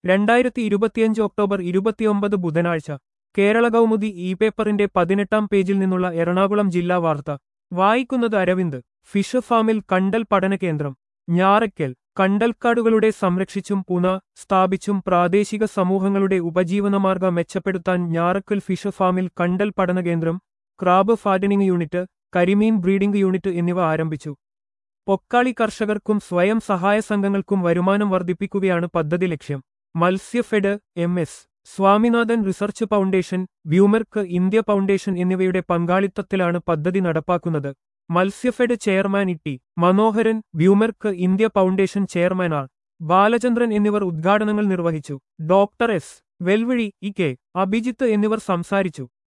രണ്ടായിരത്തി ഇരുപത്തിയഞ്ച് ഒക്ടോബർ ഇരുപത്തിയൊമ്പത് ബുധനാഴ്ച കേരള കൗമുദി ഇ പേപ്പറിന്റെ പതിനെട്ടാം പേജിൽ നിന്നുള്ള എറണാകുളം ജില്ലാ വാർത്ത വായിക്കുന്നത് അരവിന്ദ് ഫിഷ് ഫാമിൽ കണ്ടൽ പഠന കേന്ദ്രം ഞാറയ്ക്കൽ കണ്ടൽക്കാടുകളുടെ സംരക്ഷിച്ചും പുന സ്ഥാപിച്ചും പ്രാദേശിക സമൂഹങ്ങളുടെ ഉപജീവനമാർഗ മെച്ചപ്പെടുത്താൻ ഞാറക്കൽ ഫിഷ് ഫാമിൽ കണ്ടൽ പഠന കേന്ദ്രം ക്രാബ് ഫാറ്റനിംഗ് യൂണിറ്റ് കരിമീൻ ബ്രീഡിംഗ് യൂണിറ്റ് എന്നിവ ആരംഭിച്ചു പൊക്കാളി കർഷകർക്കും സ്വയം സഹായ സംഘങ്ങൾക്കും വരുമാനം വർദ്ധിപ്പിക്കുകയാണ് പദ്ധതി ലക്ഷ്യം Matsyafed M S Swaminathan research foundation വ്യൂമർക്ക് ഇന്ത്യ ഫൗണ്ടേഷൻ എന്നിവയുടെ പങ്കാളിത്തത്തിലാണ് പദ്ധതി നടപ്പാക്കുന്നത് Matsyafed chairman E T Manoharan വ്യൂമർക്ക് India foundation chairman R Balachandran എന്നിവർ ഉദ്ഘാടനങ്ങൾ നിർവഹിച്ചു doctor S Velvizhi E K Abhijith എന്നിവർ സംസാരിച്ചു